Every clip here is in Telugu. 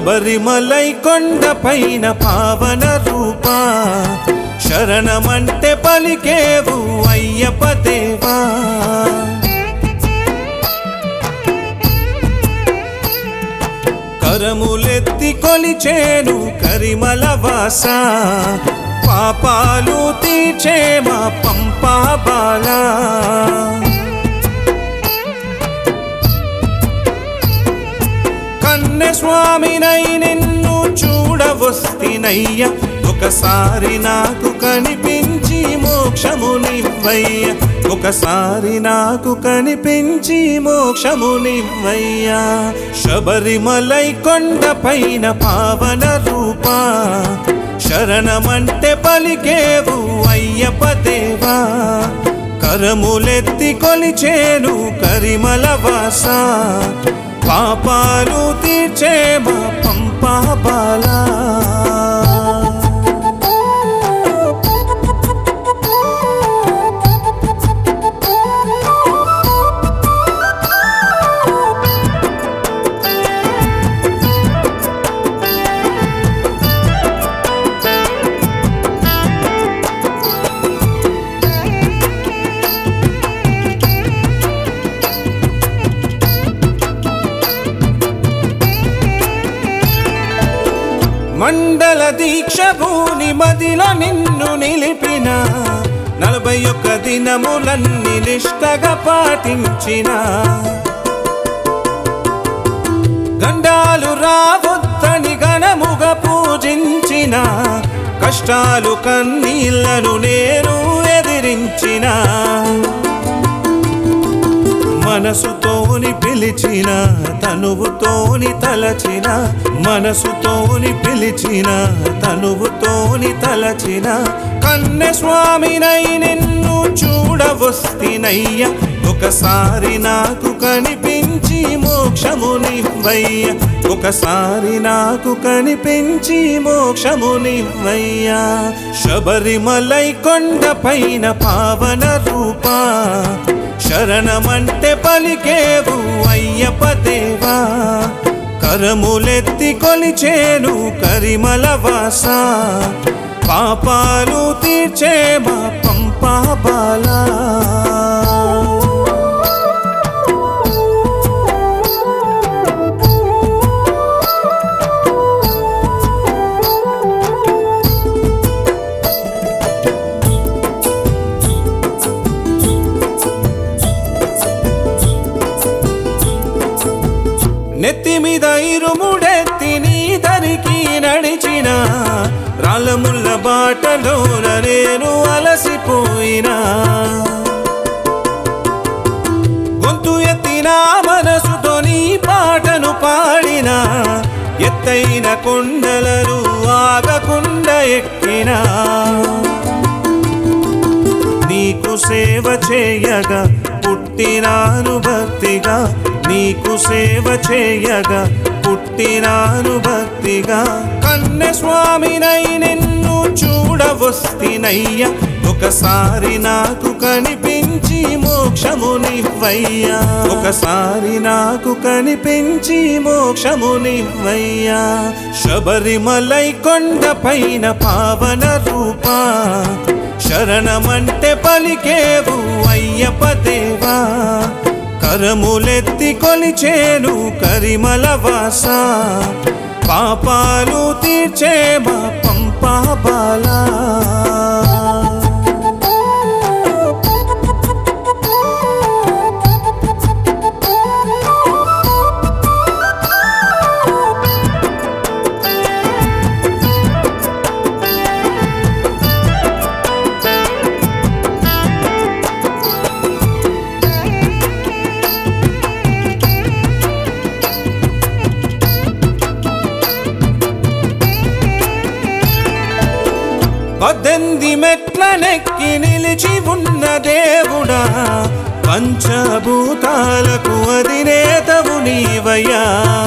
శబరిమలై కొండ పైన పావన రూపా శరణమంటే పలికేవు అయ్యప్ప దేవా కరములెత్తి కొలిచేను కరిమల వాస పాపాలు తీర్చే మా పంపా బాలా కన్నె స్వామినై నిన్ను చూడవస్తినయ్య ఒకసారి నాకు కనిపించి మోక్షమునివ్వయ్య ఒకసారి నాకు కనిపించి మోక్షమునివ్వయ్యా శబరిమలై కొండ పైన పావన రూపా శరణమంటే పలికేవు అయ్యప్ప దేవా కరములెత్తి కొలిచేను కరిమల వాస పాపాలు తీర్చే మా పంపా బాలా మండల దీక్ష భూని మదిలో నిన్ను నిలిపిన నలభై ఒక్క దినములన్నీ నిష్టగా పాటించిన గండాలు రావొద్దని గణముగా పూజించిన కష్టాలు కన్నీళ్లను నేను ఎదిరించిన మనసుతోని పిలిచిన తనువుతోని తలచిన మనసుతోని పిలిచిన తనువుతోని తలచిన కన్నె స్వామినై నిన్ను చూడవస్తినయ్య ఒకసారి నాకు కనిపించి మోక్షమునివ్వయ్య ఒకసారి నాకు కనిపించి మోక్షమునివ్వయ్యా శబరిమలై కొండ పైన పావన రూపా శరణమంటే పలికేవు అయ్యప్ప దేవా కరములెత్తి కొలిచేను కరిమల వాస పాపాలు తీర్చే మా పంపా బాలా నెత్తి మీద ఇరుముడెత్తి నీ దరికి నడిచిన రాళ్ళముళ్ళ బాటలోన నేను అలసిపోయినా గొంతు ఎత్తిన మనసుతో నీ పాటను పాడిన ఎత్తైన కొండలను ఆగకుండా ఎక్కినా నీకు సేవ చేయగా పుట్టినాను భక్తిగా నీకు సేవ చేయగా పుట్టినాను భక్తిగా కన్నె స్వామినై నిన్ను చూడవస్తినయ్య ఒకసారి నాకు కనిపించి మోక్షమునివ్వయ్యా ఒకసారి నాకు కనిపించి మోక్షమునివ్వయ్యా శబరిమలై కొండ పైన పావన రూపా శరణమంటే పలికేవు అయ్యప్ప దేవా కరములెత్తి కొలిచేను కరిమల వాస పాపాలు తీర్చే మా పంపా బాలా పద్దెనిమిది మెట్ల నెక్కి నిలిచి ఉన్న దేవుడా పంచభూతాలకు అధినేతవు నీవయ్యా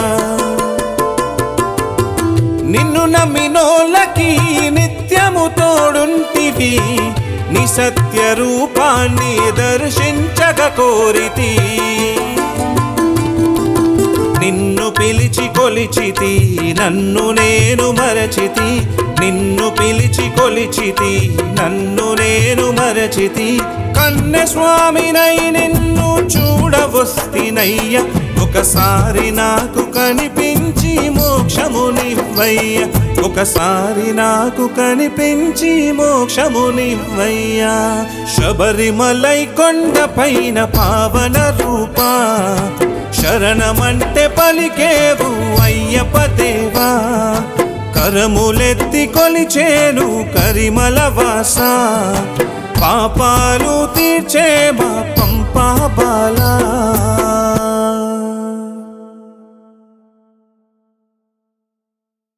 నిన్ను నమ్మినోళ్ళకి నిత్యము తోడుంటివి నీ సత్య రూపాన్ని దర్శించక కోరితి నీ నిన్ను పిలిచి కొలిచితి నన్ను నేను మరచితి నిన్ను పిలిచి కొలిచితి నన్ను నేను మరచితి కన్నె స్వామినై నిన్ను చూడవస్తినయ్య ఒకసారి నాకు కనిపించి మోక్షమునివ్వయ్య ఒకసారి నాకు కనిపించి మోక్షమునివ్వయ్యా శబరిమలై కొండ పైన పావన రూపా శరణమంటే పలికేవు అయ్యప్ప దేవా కరములెత్తి కొలిచేను కరిమల వాస పాపాలు తీర్చే మా పంపా బాలా